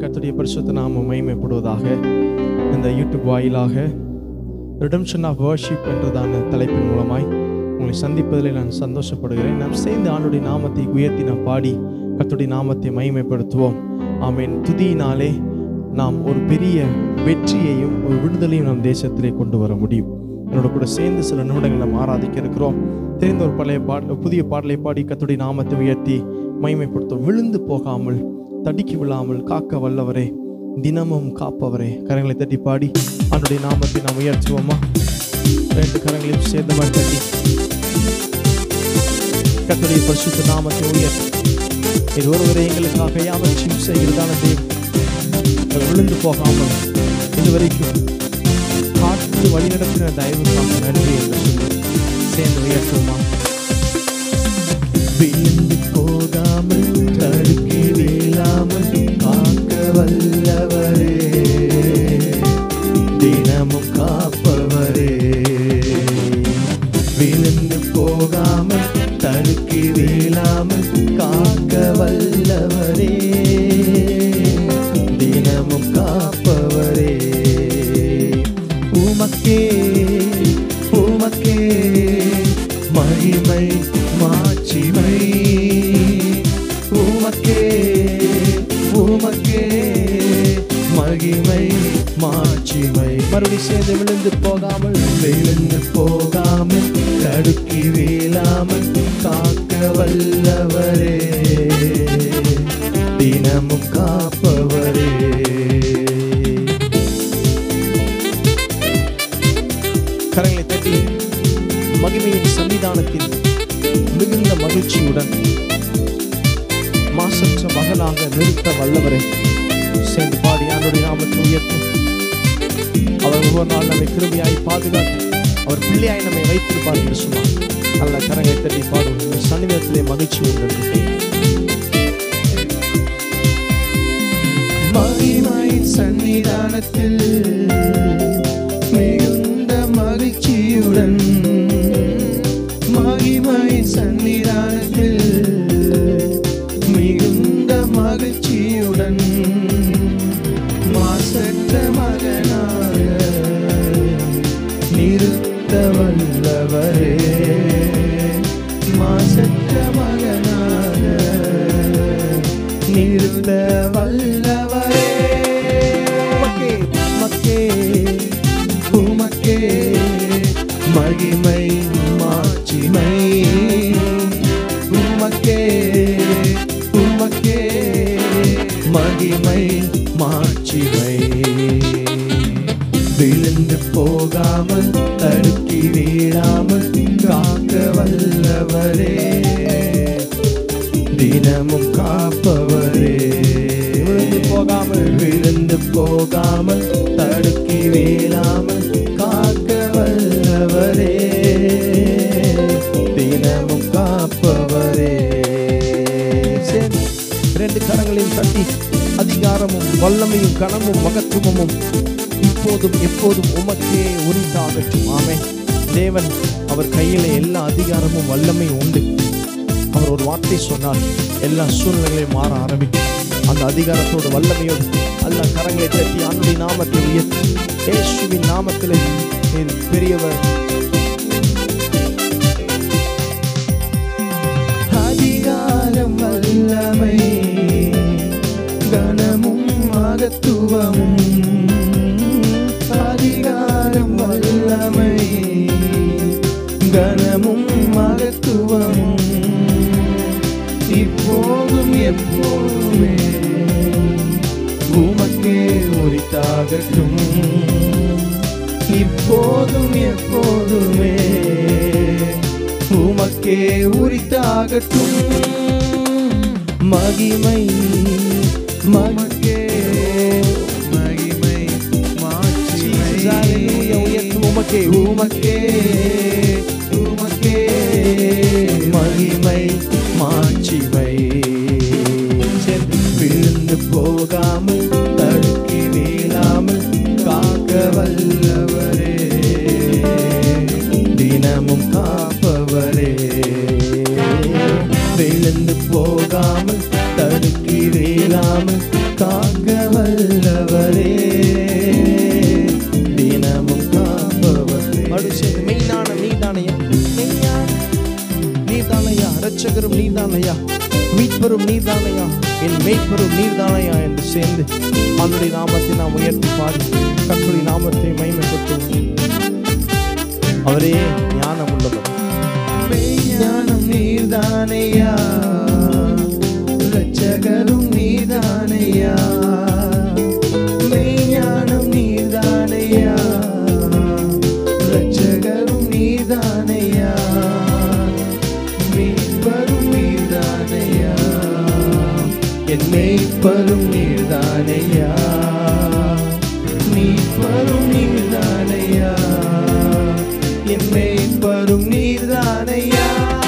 கர்த்தருடைய பரிசுத்த நாமம் மகிமைப்படுவதாக இந்த யூடியூப் வாயிலாக ரிடம்ஷன் ஆஃப் வர்ஷிப் என்றதான தலைப்பின் மூலமாய் உங்களை சந்திப்பதில் நான் சந்தோஷப்படுகிறேன் நாம் சேர்ந்து ஆண்டுடைய நாமத்தை உயர்த்தி நாம் பாடி கர்த்தருடைய நாமத்தை மகிமைப்படுத்துவோம் ஆமென் துதியினாலே நாம் ஒரு பெரிய வெற்றியையும் ஒரு விடுதலையும் நம் தேசத்திலே கொண்டு வர முடியும் என்னோட கூட சேர்ந்து சில நிமிடங்கள் நாம் ஆராதிக்க இருக்கிறோம் தெரிந்த ஒரு பழைய பாடல புதிய பாடலை பாடி கர்த்தருடைய நாமத்தை உயர்த்தி மகிமைப்படுத்தும் விழுந்து போகாமல் தடுக்கி விழாமல் காக்க வல்லவரே தினமும் காப்பவரே கரங்களை தட்டி பாடி அவனுடைய நாமத்தை நாம் உயர்த்துவோமா ரெண்டு கரங்களையும் சேர்ந்த மாதிரி தட்டி கர்த்தருடைய பரிசுத்த நாமத்தை உயர்த்தி இது ஒருவரை எங்களுக்காக யாவற்றையும் செய்கிறதான தேவன் நாங்கள் விழுந்து போகாமல் இதுவரைக்கும் காத்து வழிநடத்தின தயவுக்காக நன்றி என்று சொல்லி சேர்ந்து உயர்த்துவோமா விழுந்து போகாமல் தடுக்கி வீழாமல் காக்க வல்லவரே தினமும் காப்பவரே விழுந்து போகாமல் தடுக்கி வீழாமல் காக்க வல்லவரே தினமும் காப்பவரே உமக்கே உமக்கே மகிமை மாட்சிமை உமக்கே உமக்கே மகிமை மாட்சிமை மறுபடி சேர்ந்து விழுந்து போகாமல் விழுந்து போகாமல் தடுக்கி வீழாமல் காக்க வல்லவரே தினமும் காப்பவரே கரங்களை தட்டி மகிமையின் சன்னிதானத்தில் மிகுந்த மகிழ்ச்சியுடன் மாசற்ற மகளாக நிறுத்த வல்லவரை சேர்ந்து பாடி ஆண்டுடைய நாமத்தை உயர்த்தும் அவர் ஒவ்வொரு நாள் நம்மை கிருபியாய் பாதுகாத்து அவர் பிள்ளையாய் நம்மை வைத்திருப்பார் என்று சொன்னார் நல்ல கரங்களை தட்டி பாடும் இந்த சன்னிதானத்திலே மகிழ்ச்சி உண்டு மகிமையின் சன்னிதானத்தில் மிகுந்த மகிழ்ச்சியுடன் மகிமையின் சன்னிதானத்தில் மிகுந்த மகிழ்ச்சியுடன் மாசற்ற மகனாக நிறுத்த வல்லவரே மாசற்ற மகனாக நிறுத்த வல்லவரே உமக்கே உமக்கே உமக்கே மகிமை மாட்சிமை உமக்கே உமக்கே மகிமை மாட்சிமை விழுந்து போகாமல் தடுக்கி வீழாமல் காக்க வல்லவரே தினமும் காப்பவரே விழுந்து போகாமல் விழுந்து போகாமல் தடுக்கி வீழாமல் காக்க வல்லவரே தினமும் காப்பவரே சேர்ந்து ரெண்டு கரங்களையும் தட்டி அதிகாரமும் வல்லமையும் கனமும் மகத்துவமும் இப்போதும் எப்போதும் உமக்கே உரித்தாகட்டும் ஆமே தேவன் அவர் கையிலே எல்லா அதிகாரமும் வல்லமையும் உண்டு அவர் ஒரு வார்த்தை சொன்னால் எல்லா சூழ்நிலைகளையும் மாற ஆரம்பிக்கும் அந்த அதிகாரத்தோடு வல்லமையோடு அல்ல கரங்களை தட்டி அவனுடைய நாமத்தை உயர்த்தி இயேசுவின் நாமத்திலே நீர் பெரியவர் அதிகாரம் வல்லமை கனமும் மகத்துவமும் அதிகாரம் வல்லமை கனமும் மகத்துவமும் இப்போதும் எப்போதுமே உமக்கே உரித்தாகட்டும் இப்போதும் எப்போதுமே உமக்கே உரித்தாகட்டும் மகிமை மகே மகிமை மாட்சிமை ஹalleluya உயர்த்தும் உமக்கே உமக்கே உமக்கே மகிமை மாட்சிமை விழுந்து போகாமல் தடுக்கி வீழாமல் காக்க வல்லவரே தினமும் காப்பவரே விழுந்து போகாமல் தடுக்கி வீழாமல் காக்க மெய்ப்பெரும் நீர்தானையா என் மெய்ப்பெரும் நீர்தானையா என்று சேர்ந்து அவனுடைய நாமத்தை நாம் உயர்த்தி பாடி கர்த்தருடைய நாமத்தை மகிமைப்படுத்துவோம் அவரே ஞானம் உள்ளவர் ஞானம் நீர்தானையா ரட்சகரும் நீர்தானையா மெய்ஞானம் நீர்தானையா ரட்சகரும் நீர்தானையா மீட்பரும் நீர்தானையா என் மெய்ப்பரும் நீர்தானையா மீட்பரும் நீர்தானையா என் மெய்ப்பரும் நீர்தானையா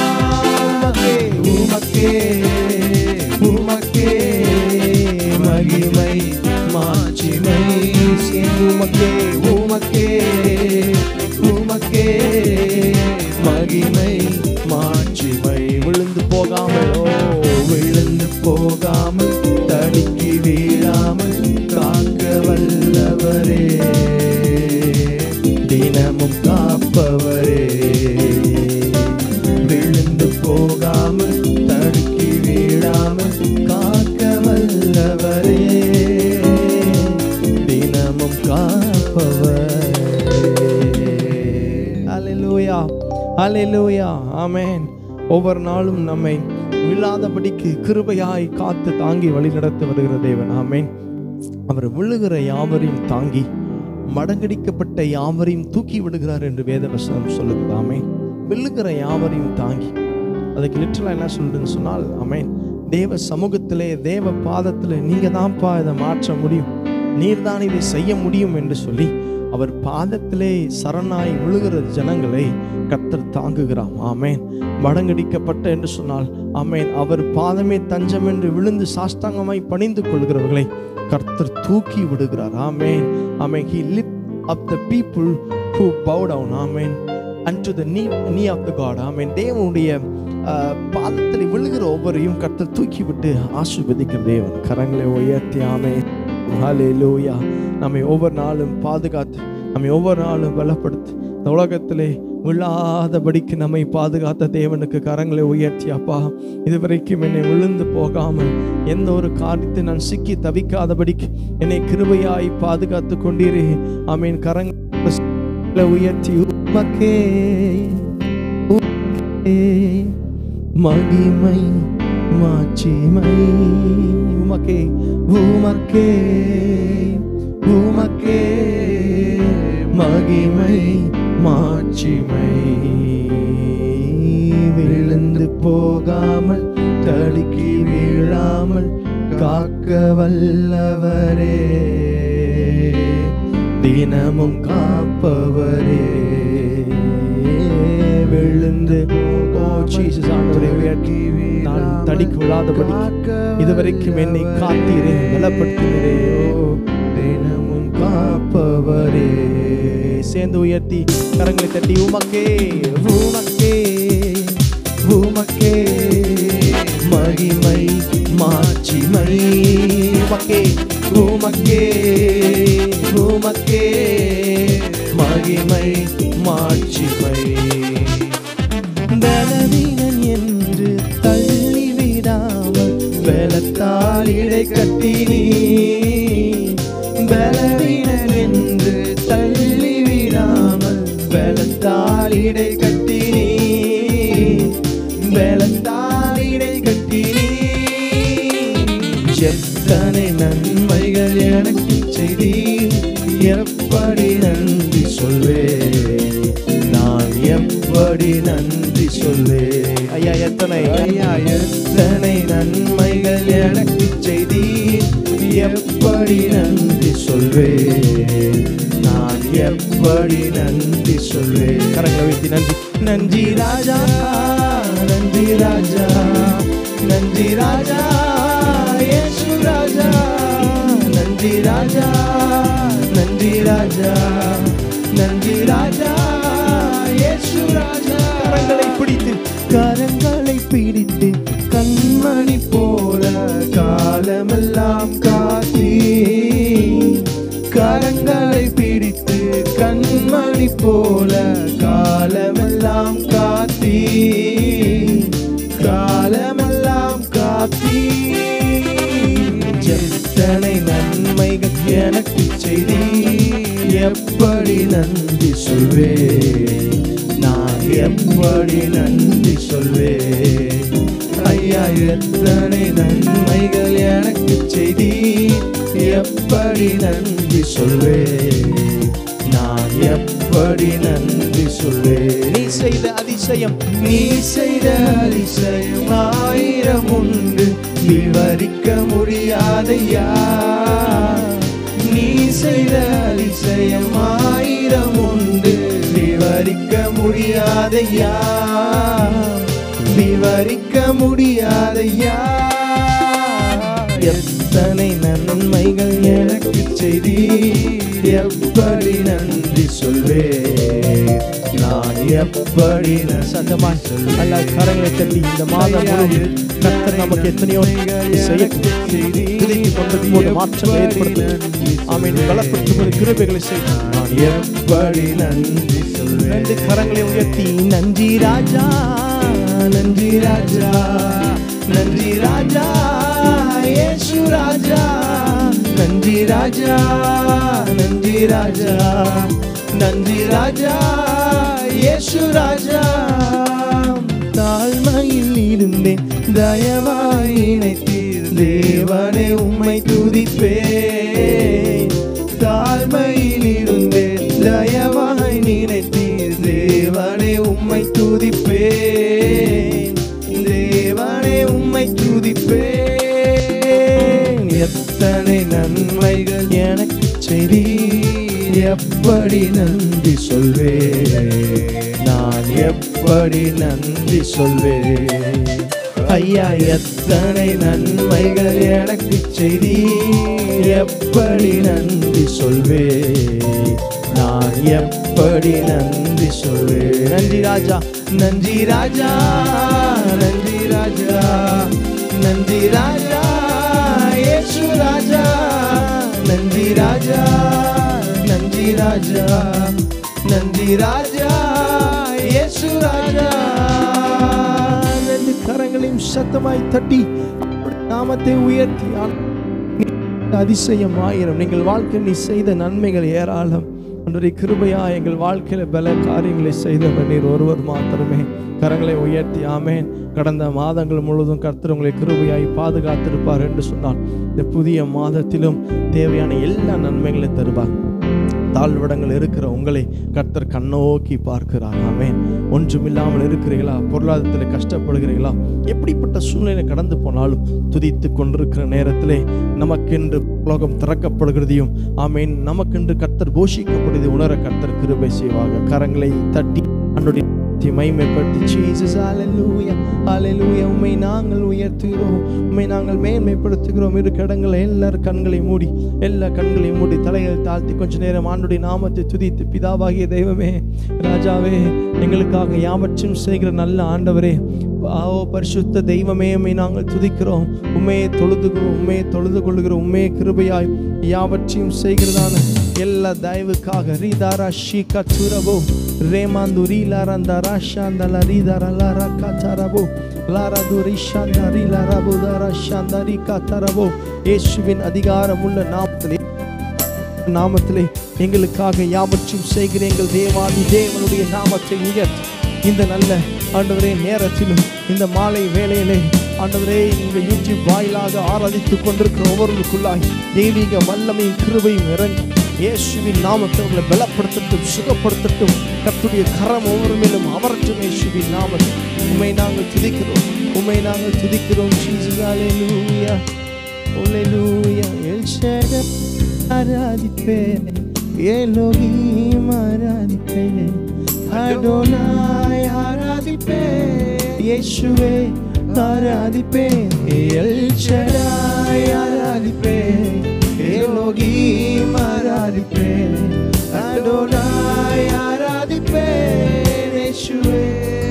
உமக்கே உமக்கே உமக்கே மகிமை மாட்சிமை உமக்கே உமக்கே உமக்கே மகிமை மாட்சிமை விழுந்து போகாமலோ விழுந்து போகாமல் தடுக்கி வீழாமல் காக்க வல்லவரே தினமும் காப்பவரே விழுந்து போகாமல் தடுக்கி வீழாமல் காக்க வல்லவரே தினமும் காப்பவரே ஹalleluya ஹalleluya ஆமென் ஒவ்வொரு நாளும் நம்மை விழாதபடிக்கு கிருபையாய் காத்து தாங்கி வழிநடத்தி வருகிற தேவன் ஆமென் அவர் விழுகிற யாவரையும் தாங்கி மடங்கடிக்கப்பட்ட யாவரையும் தூக்கி விடுகிறார் என்று வேதவசனம் சொல்லுகிறது ஆமென் விழுகிற யாவரையும் தாங்கி அதுக்கு லிட்டரலாக என்ன சொல்றதுன்னு சொன்னால் ஆமென் தேவ சமூகத்திலே தேவ பாதத்திலே நீங்க தான்ப்பா இதை மாற்ற முடியும் நீர்தான் இதை செய்ய முடியும் என்று சொல்லி அவர் பாதத்திலே சரணாய் விழுகிற ஜனங்களை கர்த்தர் தாங்குகிறார் ஆமேன் மடங்கடிக்கப்பட்ட என்று சொன்னால் ஆமேன் அவர் பாதமே தஞ்சம் என்று விழுந்து சாஷ்டாங்கமாய் பணிந்து கொள்கிறவர்களை கர்த்தர் தூக்கி விடுகிறார் ஆமேன் ஆமேன் he lift up the people who bow down amen unto the knee knee of the God ஆமேன் தேவனுடைய ஆஹ், பாதத்தில் விழுகிற ஒவ்வொருவரையும் கர்த்தர் தூக்கி விட்டு ஆசீர்வதிக்கும் தேவன் கரங்களை உயர்த்தி ஆமேன் ஹalleluya நம்மை ஒவ்வொரு நாளும் பாதுகாத்து நம்மை ஒவ்வொரு நாளும் பலப்படுத்து இந்த உலகத்திலே விழாதபடிக்கு நம்மை பாதுகாத்த தேவனுக்கு கரங்களை உயர்த்தி அப்பா இதுவரைக்கும் என்னை விழுந்து போகாமல் எந்த ஒரு காரியத்தை நான் சிக்கி தவிக்காதபடிக்கு என்னை கிருபையாய் பாதுகாத்து கொண்டீரே ஆமீன் கரங்களை உயர்த்தி உமக்கே உமக்கே மகிமை மாட்சிமை உமக்கே உமக்கே உமக்கே மகிமை மாட்சிமை விழுந்து போகாமல் தடுக்கி வீழாமல் காக்க வல்லவரே தினமும் காப்பவரே விழுந்து ஓ ஜீசஸ் ஆண்டவரே உயர்த்தி நான் தடிக்கு விழாதபடி இதுவரைக்கும் என்னை காத்தீரே பலப்படுத்தினரே ஓ தினமும் காப்பவரே சேர்ந்து உயர்த்தி கரங்களை தட்டி உமக்கே உமக்கே உமக்கே மகிமை மாட்சிமை உமக்கே உமக்கே உமக்கே மகிமை மாட்சிமை பலவீனன் என்று தள்ளிவிடாமல் பலத்தால் இடை கட்டினீ பலவீனன் என்று தள்ளிவிடாமல் பலத்தால் இடை கட்டினீ பலத்தால் இடை கட்டினீ எத்தனை நன்மைகள் எனக்கு செய்தி எப்படி நன்றி சொல்வேன் நான் எப்படி நன்றி சொல்வேன் ஐயா எத்தனை ஐயா எத்தனை நன்மைகள் எனக்கு செய்தி எப்படி நன்றி சொல்வேன் நான் எப்படி நன்றி சொல்வேன் கரங்களை வைத்தி நன்றி நன்றி ராஜா நன்றி ராஜா நன்றி ராஜா இயேசு ராஜா நன்றி ராஜா நன்றி ராஜா நன்றி ராஜா இயேசு ராஜா கரங்களை பிடித்து கரங்களை பிடித்து கண்மணி போல காலமெல்லாம் காத்தி கரங்களை பிடித்து கண்மணி போல காலமெல்லாம் காத்தி காலமெல்லாம் காத்தி எனக்கு செய்தி எப்படி நன்றி சொல்வே நான் எப்படி நன்றி சொல்வே ஐயா எத்தனை நன்மைகள் எனக்கு செய்தி எப்படி நன்றி சொல்வே நான் எப்படி நன்றி சொல்வே நீ செய்த அதிசயம் நீ செய்த அதிசயம் ஆயிரம் உண்டு விவரிக்க முடியாதையா நீ செய்த அதிசயம் ஆயிரம் உண்டு விவரிக்க முடியாதையா விவரிக்க முடியாதையா எத்தனை நன்மைகள் எனக்கு செய்தி எப்படி நன்றி சொல்வே நான் எப்படி சத்தமாய் அல்ல கரங்களை தட்டி இந்த மாதம் முழுவதும் கர்த்தர் நமக்கு எத்தனையோ செய்யட்டும் துதித்துக் கொண்டிருக்கும் போது மாற்றம் ஏற்படுத்தும் ஆமீன் பலப்படுத்தும் போது கிருபைகளை செய்யும் நான் எப்படி நன்றி சொல்வேன் ரெண்டு கரங்களை உயர்த்தி நன்றி ராஜா நன்றி ராஜா நன்றி ராஜா இயேசு ராஜா நன்றி ராஜா நன்றி ராஜா நன்றி ராஜா இயேசு ராஜா தாழ்மையில் இருந்தேன் தயவாய் இணைத்தீர் தேவனே உம்மை துதிப்பேன் தாழ்மையில் இருந்தேன் தயவாய் நினைத்தீர் தேவனே உம்மை துதிப்பேன் தேவனே உம்மை துதிப்பேன் எத்தனை நன்மைகள் எனக்கு செய்தி எப்படி நன்றி சொல்வே நான் எப்படி நன்றி சொல்வே ஐயா எத்தனை நன்மைகள் எனக்கு செய்தி எப்படி நன்றி சொல்வே நான் எப்படி நன்றி சொல்வே நன்றி ராஜா நன்றி ராஜா நன்றி ராஜா நன்றி ராஜா இயேசு ராஜா நன்றி ராஜா நன்றி ராஜா நன்றி ராஜா இயேசு ராஜா ரெண்டு கரங்களையும் சத்தமாய் தட்டி அவருடைய நாமத்தை உயர்த்தி ஆ- நீ அதிசயம் ஆயிரம் நீங்கள் வாழ்க்கை நீ செய்த நன்மைகள் ஏராளம் அன்றைய கிருபையா எங்கள் வாழ்க்கையில பல காரியங்களை செய்தவர் நீர் ஒருவர் மாத்திரமே கரங்களை உயர்த்தி ஆமேன் கடந்த மாதங்கள் முழுவதும் கர்த்தர் உங்களை கிருபையாய் பாதுகாத்திருப்பார் என்று சொன்னார் இந்த புதிய மாதத்திலும் தேவையான எல்லா நன்மைகளையும் தருவார் தாழ்விடங்கள் இருக்கிற உங்களை கர்த்தர் கண்ணோக்கி பார்க்கிறார் ஆமென் ஒன்றுமில்லாமல் இருக்கிறீர்களா பொருளாதாரத்தில் கஷ்டப்படுகிறீர்களா எப்படிப்பட்ட சூழ்நிலை கடந்து போனாலும் துதித்து கொண்டிருக்கிற நேரத்திலே நமக்கென்று உலகம் திறக்கப்படுகிறதையும் ஆமேன் நமக்கென்று கர்த்தர் போஷிக்கப்படுவதை உணர கர்த்தர் கிருபை செய்வாங்க கரங்களை தட்டி அன்றைய மைமைப்படுத்தி ஜீசஸ் ஹalleluya ஹalleluya உம்மை நாங்கள் உயர்த்துகிறோம் உம்மை நாங்கள் மேன்மைப்படுத்துகிறோம் இரு கடங்களை எல்லாரும் கண்களை மூடி எல்லா கண்களையும் மூடி தலைகளை தாழ்த்தி கொஞ்ச நேரம் ஆண்டுடைய நாமத்தை துதித்து பிதாவாகிய தெய்வமே ராஜாவே எங்களுக்காக யாவற்றும் செய்கிற நல்ல ஆண்டவரே ஆவோ பரிசுத்த தெய்வமே உம்மை நாங்கள் துதிக்கிறோம் உண்மையை தொழுதுகிறோம் உண்மையை தொழுது கொள்கிறோம் உண்மையை கிருபையாய் யாவற்றையும் செய்கிறதான எல்லா தயவுக்காக ரீதாரா ஷீகா சுரபோ ரேமாந்து ரீலாரந்த ராஷாந்த லரீதார லாரா காச்சாரபோ லாராது ரிஷாந்த ரீலாரபோ தாரா ஷாந்த ரீ காத்தாரபோ இயேசுவின் அதிகாரமுள்ள நாமத்திலே நாமத்திலே எங்களுக்காக யாவற்றையும் செய்கிற எங்கள் தேவாதி தேவனுடைய நாமத்தை உயர்த்தி இந்த நல்ல ஆண்டவரே நேரத்திலும் இந்த மாலை வேளையிலே ஆண்டவரே இந்த யூடியூப் வாயிலாக ஆராதித்துக் கொண்டிருக்கிற ஒவ்வொருவருக்குள்ளாய் தெய்வீக வல்லமையும் கிருபையும் இறங்கி இயேசுவின் நாமத்தை உங்களை பலப்படுத்தட்டும் சுகப்படுத்தட்டும் கர்த்தருடைய கரம் ஒவ்வொரு மேலும் அமரட்டும் இயேசுவின் நாமத்தில் உண்மை நாங்கள் துதிக்கிறோம் உண்மை நாங்கள் துதிக்கிறோம் Jesus, hallelujah. Hallelujah. El Shaddai ஆராதிப்பேன் எலோகிம் ஆராதிப்பேன் அடோனாய் ஆராதிப்பேன் இயேசுவே ஆராதிப்பேன் எல் ஷடாய் ஆராதிப்பேன் எலோகிம் ஆராதிப்பேன் அடோனாய் ஆராதிப்பேன் இயேசுவே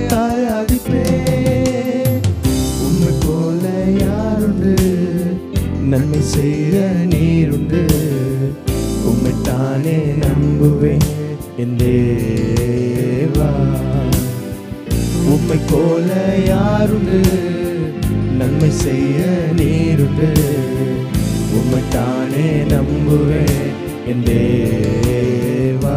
ஆராதிப்பேன் உம்மை போல யாருண்டு நன்மை செய்ய நீருண்டு உம்மைத்தானே நம்புவேன் என் தேவா உம்மை போல யாருண்டு நன்மை செய்ய நீருண்டு உம்மை உம்மைத்தானே நம்புவேன் என் தேவா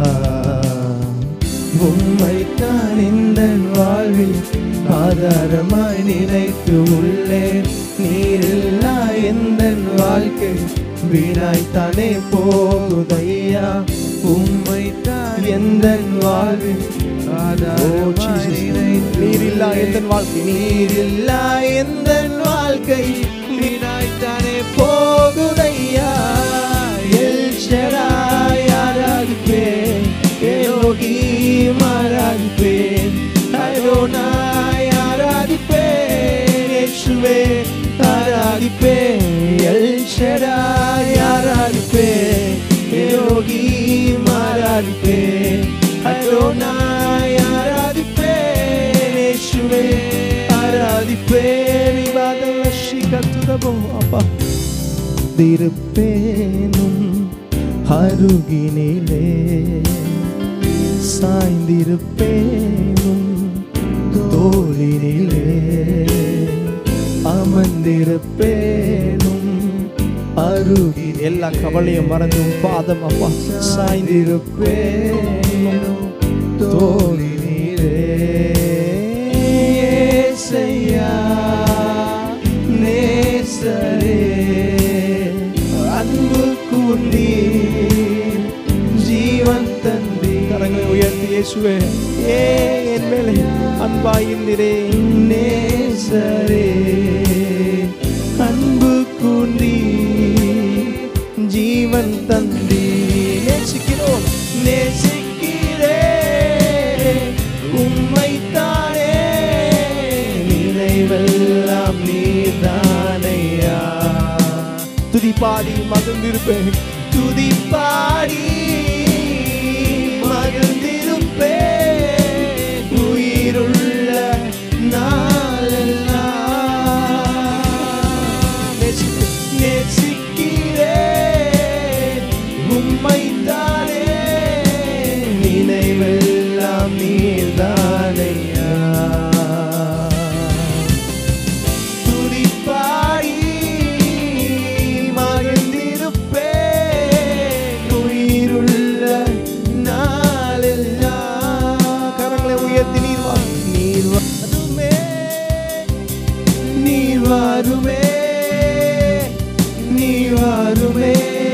உம்மைத்தான் இந்த வாழ்வில் ஆதாரமாய் நினைத்து உள்ளேன் நீரில்லா எந்த வாழ்க்கை வீணாய்த்தானே போகுதையா உம்மைத்தான் எந்த வாழ்வில் ஆதாரமாய் நினைத்து நீரில்லா எந்த வாழ்க்கை நீரில்லா எந்த வாழ்க்கை வீணாய்த்தானே போகுதையா எல் ஷடாய் ஆராதிப்பேன் எலோகீம் ஆராதிப்பேன் அரோனாய் ஆராதிப்பேன் இயேசுவே ஆராதிப்பேன் எல் ஷடாய் ஆராதிப்பேன் எலோகீம் ஆராதிப்பேன் அரோனாய் ஆராதிப்பேன் இயேசுவே ஆராதிப்பேன் இவாதவஷி கத்துதபோ அப்பா திருப்பேனும் அருகினிலே சாய்ந்திருப்பேனும் தோளினிலே அமர்ந்திருப்பேனும் அருகில் எல்லா கவலையும் மறந்து உன் பாதம் அப்பா சாய்ந்திருப்பேனும் தோளினிலே ஏசையா நேசரே அன்பு கூர்ந்தீ ஜீவன் தந்தி கரங்களை உயர்த்தி இயேசுவே ஏ என் மேலே அன்பாயிருந்தீரே நேசரே அன்பு கூர்ந்தீ ஜீவன் தந்தி நேசிக்கிறோம் நேசிக்கிறே உம்மைத்தானே நினைவெல்லாம் நீதானையா துதிப்பாடி மகிழ்ந்திருப்பேன் துதிப்பாடி மகிழ்ந்திருப்பேன் உயிருள்ள நாளெல்லாம் நேசிக்க- நேசிக்கிறேன் உம்மைத்தானே நினைவெல்லாம் நீர்தானையா துதிப்பாடி மகிழ்ந்திருப்பேன் உயிருள்ள நாளெல்லாம் கரங்களை உயர்த்தி நீர் வா நீர் வாருமே நீர் வாருமே நீர் வாருமே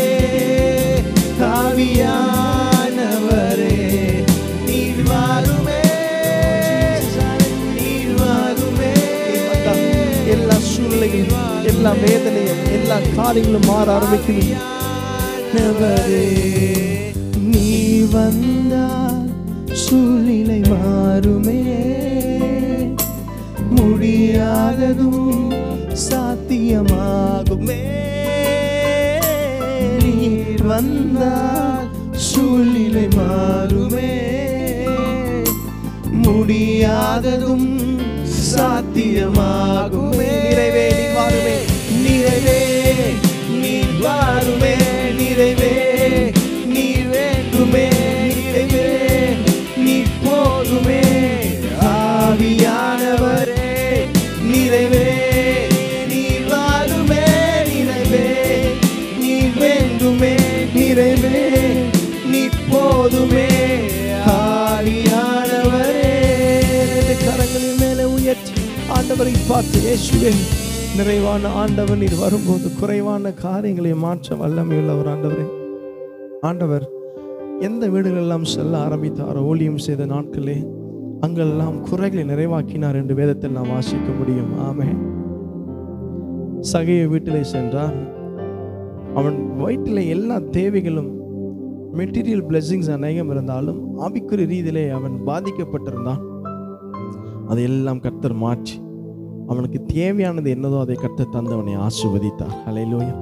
ஆவியானவரே நீர் வாருமே நீர் வாருமே எல்லா சூழ்நிலையும் எல்லா வேதனையும் எல்லா காரியங்களும் மாற ஆரம்பிக்கணும் ஆண்டவரே நீ வந்தால் சூழ்நிலை மாறுமே முடியாததும் சாத்தியமாகுமே நீர் வந்தால் சூழ்நிலை மாறுமே முடியாததும் சாத்தியமாகுமே நிறைவே நீர் வாருமே நிறைவே நீர் வாருமே நிறைவே நீர் வேண்டுமே நிறைவே நீர் போதுமே ஆவியானவரே நிறைவே நீர் வாருமே நிறைவே நீர் வேண்டுமே நிறைவே நீர் போதுமே ஆவியானவரே ரெண்டு கரங்களின் மேலே உயர்த்தி ஆண்டவரை பார்த்து இயேசுவே நிறைவான ஆண்டவர் நீர் வரும்போது குறைவான காரியங்களை மாற்ற வல்லமையுள்ளவர் ஆண்டவரே ஆண்டவர் எந்த வீடுகளெல்லாம் செல்ல ஆரம்பித்தாரோ ஊழியம் செய்த நாட்களே அங்கெல்லாம் குறைகளை நிறைவாக்கினார் என்று வேதத்தில் நாம் வாசிக்க முடியும் ஆமே சகைய வீட்டிலே சென்றார் அவன் வயிற்றிலே எல்லா தேவைகளும் மெட்டீரியல் பிளெஸிங்ஸ் அநேகம் இருந்தாலும் ஆவிக்குரிய ரீதியிலே அவன் பாதிக்கப்பட்டிருந்தான் அதையெல்லாம் கர்த்தர் மாற்றி அவனுக்கு தேவையானது என்னதோ அதை கர்த்தர் தந்து அவனை ஆசிர்வதித்தார் ஹalleluya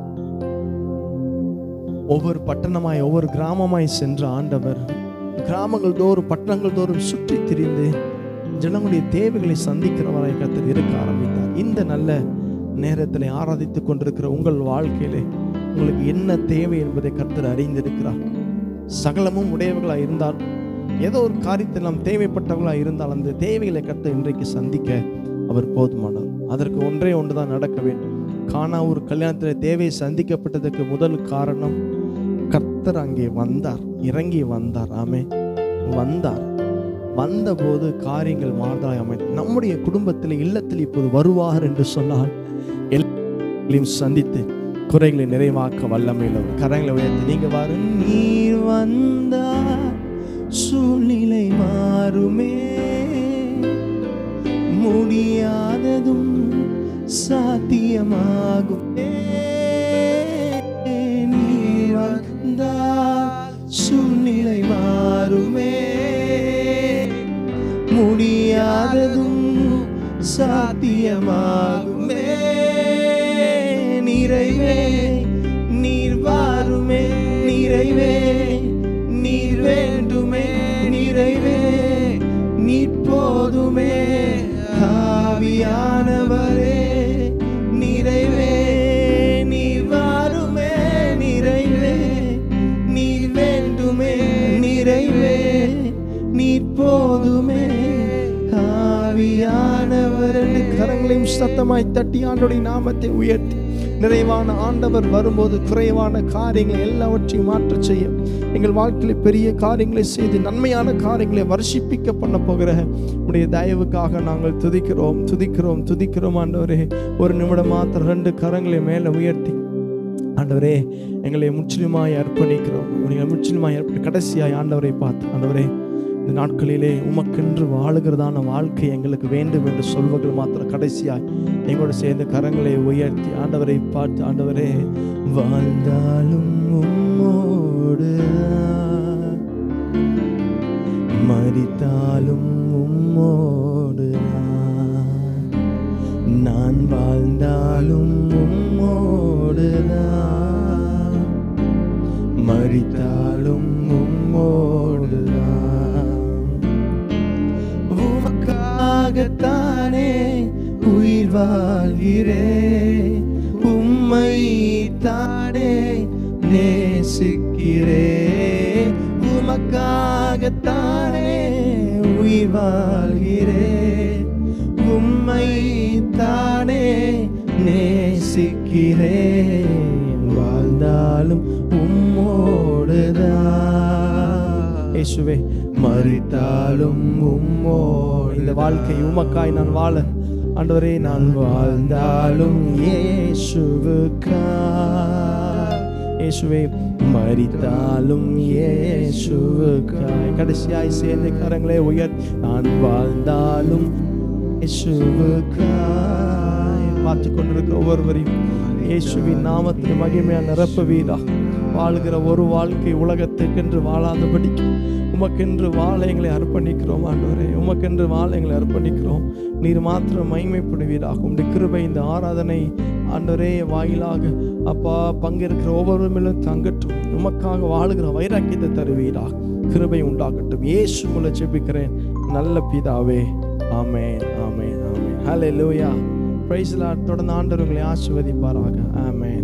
ஒவ்வொரு பட்டணமாய் ஒவ்வொரு கிராமமாய் சென்ற ஆண்டவர் கிராமங்கள் தோறும் பட்டணங்கள் தோறும் சுற்றி திரிந்து ஜனங்களுடைய தேவைகளை சந்திக்கிறவராய் கர்த்தர் இருக்க ஆரம்பித்தார் இந்த நல்ல நேரத்தில் ஆராதித்துக் கொண்டிருக்கிற உங்கள் வாழ்க்கையிலே உங்களுக்கு என்ன தேவை என்பதை கர்த்தர் அறிந்திருக்கிறார் சகலமும் உடையவர்களாக இருந்தால் ஏதோ ஒரு காரியத்தில் நாம் தேவைப்பட்டவர்களாக இருந்தால் அந்த தேவைகளை கர்த்தர் இன்றைக்கு சந்திக்க அவர் போதுமானவர் அதற்கு ஒன்றே ஒன்று தான் நடக்க வேண்டும் காணா ஒரு கல்யாணத்தில் தேவை சந்திக்கப்பட்டதுக்கு முதல் காரணம் கர்த்தர் அங்கே வந்தார் இறங்கி வந்தார் ஆமே வந்தார் வந்தபோது காரியங்கள் மாறுதலாய் அமை நம்முடைய குடும்பத்தில் இல்லத்தில் இப்போது வருவார் என்று சொன்னால் எல்லாரையும் சந்தித்து குறைகளை நிறைவாக்க வல்லமையில் கரங்களை உயர்த்தி நீங்க வாரு நீர் வந்தார் சூழ்நிலை மாறுமே முடியாததும் சாத்தியமாகுமே நீர் வந்தால் சூழ்நிலை மாறுமே முடியாததும் சாத்தியமாகுமே நிறைவே நீர் வாருமே நிறைவே நீர் வேண்டுமே நிறைவே நீர் போதுமே ஆவியானவரே நிறைவே நீர் வாருமே நிறைவே நீர் வேண்டுமே நிறைவே நீர் போதுமே ஆவியானவர் என்று கரங்களையும் சத்தமாய் தட்டி ஆண்டோடைய நாமத்தை உயர்த்தி நிறைவான ஆண்டவர் வரும்போது குறைவான காரியங்களை எல்லாவற்றையும் மாற்றச் செய்ய எங்கள் வாழ்க்கையில் பெரிய காரியங்களை செய்து நன்மையான காரியங்களை வருஷிப்பிக்க பண்ண போகிற உடைய தயவுக்காக நாங்கள் துதிக்கிறோம் துதிக்கிறோம் துதிக்கிறோம் ஆண்டவரே ஒரு நிமிடம் மாத்திரம் ரெண்டு கரங்களை மேலே உயர்த்தி ஆண்டவரே எங்களை முற்றிலுமாய் அர்ப்பணிக்கிறோம் நீங்கள் முற்றிலுமாய் அர்ப்பணி கடைசியாய் ஆண்டவரை பார்த்து ஆண்டவரே இந்த நாட்களிலே உமக்கென்று வாழுகிறதான வாழ்க்கை எங்களுக்கு வேண்டும் என்று சொல்வர்கள் மாத்திரம் கடைசியாய் எங்களோடு சேர்ந்து கரங்களை உயர்த்தி ஆண்டவரை பார்த்து ஆண்டவரே வாழ்ந்தாலும் உம்மோடு மரித்தாலும் உம்மோடு நான் வாழ்ந்தாலும் உம்மோடுதான் மரித்தாலும் உம்மோடுதான் உமக்காகத்தானே உயிர் வாழ்கிறே உம்மை தானே நேசிக்கிறே உமக்காகத்தானே உயிர் வாழ்கிறே உம்மை தானே நேசிக்கிறேன் வாழ்ந்தாலும் உம்மோடுதான் இயேசுவே மறித்தாலும் உம்மோ இந்த வாழ்க்கை உமக்காய் நான் வாழ ஆண்டவரே நான் வாழ்ந்தாலும் இயேசுவுக்காய் இயேசுவே மரித்தாலும் இயேசுவுக்காய் கடைசியாய் சேர்ந்து கரங்களே உயர் நான் வாழ்ந்தாலும் இயேசுவுக்காய் பார்த்து கொண்டிருக்கிற ஒவ்வொருவரையும் இயேசுவின் நாமத்தில் மகிமையாக நிரப்புவீரா வாழ்கிற ஒரு வாழ்க்கை உலகத்துக்கென்று வாழாதபடிக்கு உமக்கென்று வாழ எங்களை அர்ப்பணிக்கிறோம் ஆண்டவரே உமக்கென்று வாழ எங்களை அர்ப்பணிக்கிறோம் நீர் மாத்திரம் மகிமைப்படுவீராக உம்முடைய கிருபை இந்த ஆராதனை ஆண்டவரே வாயிலாக அப்பா பங்கேற்கிற ஒவ்வொருவரும் தங்கட்டும் உமக்காக வாழுகிற வைராக்கியத்தை தருவீராக கிருபை உண்டாகட்டும் இயேசு மூலம் ஜெபிக்கிறேன் நல்ல பிதாவே ஆமென் ஆமென் ஆமென் ஹalleluya பிரைஸ் லார்ட் தொடர்ந்து ஆண்டவர் உங்களை ஆசீர்வதிப்பாராக ஆமென்